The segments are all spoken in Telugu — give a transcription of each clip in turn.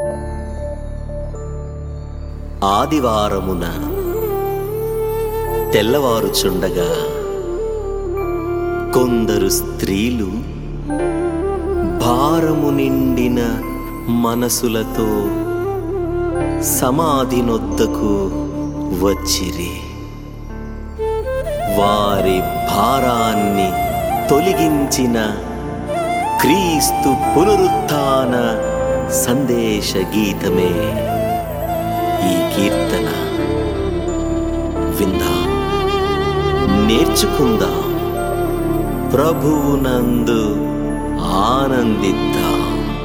ఆదివారమున తెల్లవారుచుండగా కొందరు స్త్రీలు భారము నిండిన మనసులతో సమాధి నొద్దకు వచ్చిరి వారి భారాన్ని తొలగించిన క్రీస్తు పునరుత్థాన సందేశ గీతమే ఈ కీర్తన విందాం నేర్చుకుందాం ప్రభువునందు ఆనందిద్దాం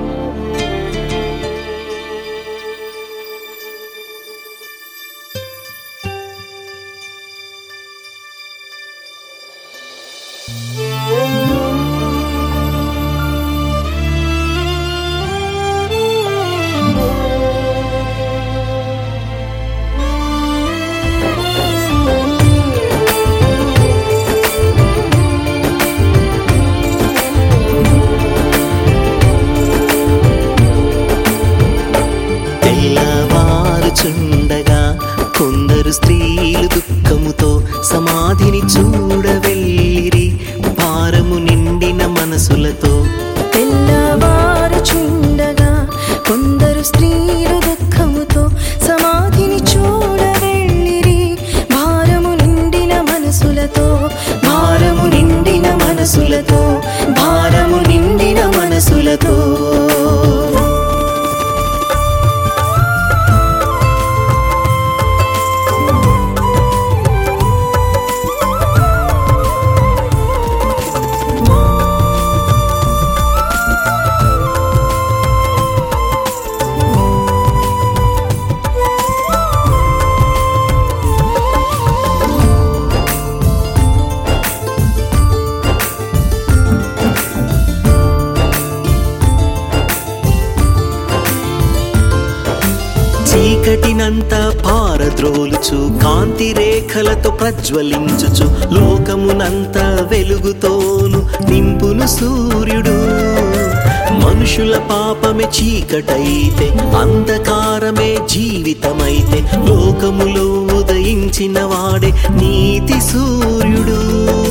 తెల్లవారుచుండగా కొందరు స్త్రీలు దుఃఖముతో సమాధిని చూడవెళ్ళిరి భారము నిండిన మనసులతో తెల్లవారుచుండగా కొందరు స్త్రీలు దుఃఖముతో సమాధిని చూడవెళ్ళిరి భారము నిండిన మనసులతో భారము నిండిన మనసులతో భారము నిండిన మనసులతో చీకటినంతా పారద్రోలుచు కాంతి రేఖలతో ప్రజ్వలించుచు లోకమునంతా వెలుగుతోను నింపును సూర్యుడు మనుషుల పాపమే చీకటైతే అంధకారమే జీవితమైతే లోకములో ఉదయించిన వాడే నీతి సూర్యుడు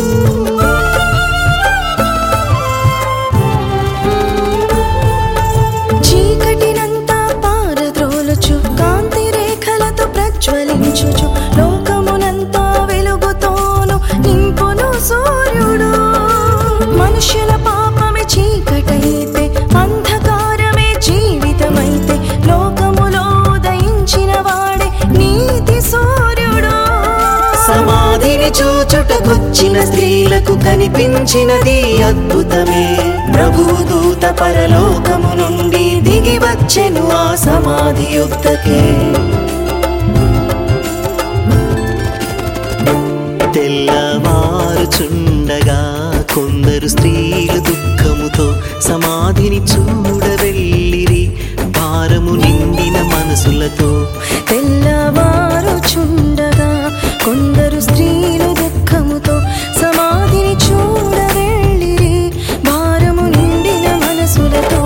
చీకటినంతా పారద్రోలుచు కాంతి రేఖలతో ప్రజ్వలించుచు లోకమునంతా వెలుగుతోను నింపును సూర్యుడు మనుషుల పాపమే చీకటైతే అంధకారమే జీవితమైతే లోకములో ఉదయించిన వాడే నీతి సూర్యుడు సమాధిని చూచుటకొచ్చిన స్త్రీలకు కనిపించినది అద్భుతమే ప్రభువు దూత పరలోకము నుండి దిగి వచ్చెను ఆ సమాధి యుద్ధకే తెల్లవారుచుండగా కొందరు స్త్రీలు దుఃఖముతో సమాధిని చూడవెళ్ళిరి భారము నిండిన మనసులతో తెల్లవారుచుండగా కొందరు స్త్రీలు దుఃఖముతో సమాధిని చూడవెళ్ళిరి భారము నిండిన మనసులతో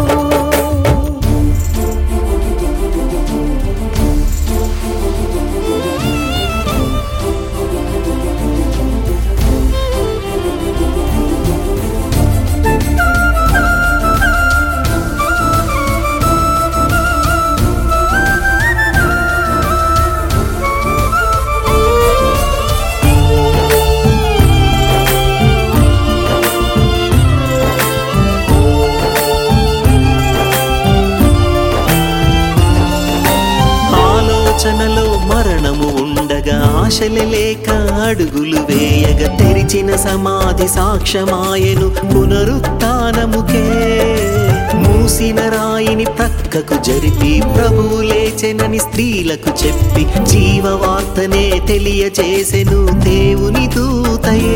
ఆలోచనలో మరణము ఉండగా ఆశలు లేక అడుగులు వేయగ తెరిచిన సమాధి సాక్ష్యమాయను పునరుత్నముకే మూసిన రాయిని ప్రక్కకు జరిపి ప్రభువు లేచెనని స్త్రీలకు చెప్పి జీవవార్తనే తెలియచేసెను దేవుని దూతయే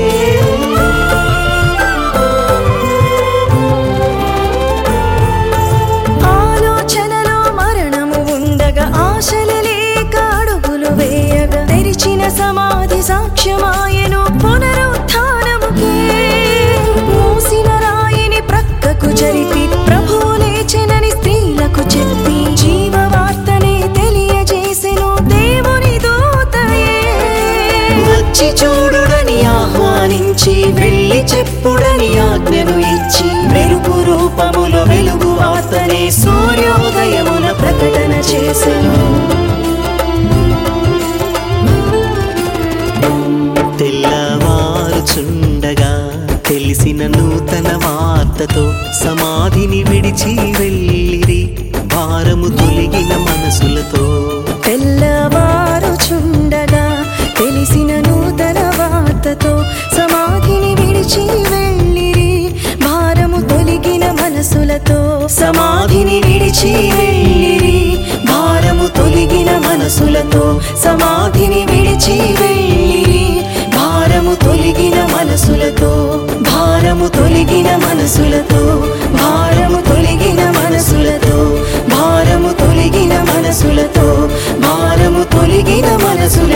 ఆలోచనలో మరణము ఉండగా ఆశలు లేక అడుగులు వేయగా తెరిచిన సమాధి సాక్ష్యమాయను పునరుత్థానముకే మూసిన రాయిని ప్రక్కకు జరిపి ప్రభువు లేచెనని స్త్రీలకు చెప్పి స్తూపములో వెలుగు వార్తనే సూర్యోదయమున ప్రకటన చేసెను తెల్లవారుచుండగా తెలిసిన నూతన వార్తతో సమాధిని విడిచి వెళ్ళిరి భారము తొలగిన మనసులతో తెల్లవారుచుండగా తెలిసిన నూతన వార్తతో సమాధిని విడిచి వెళ్ళిరి భారము తొలగిన మనసులతో సమాధిని విడిచి వెళ్ళిరి భారము తొలగిన మనసులతో సమాధిని విడిచి వెళ్ళిరి భారము తొలగిన మనసులతో భారము తొలగిన మనసులతో భారము తొలగిన మనసులతో భారము తొలగిన మనసులతో భారము తొలగిన మనసులతో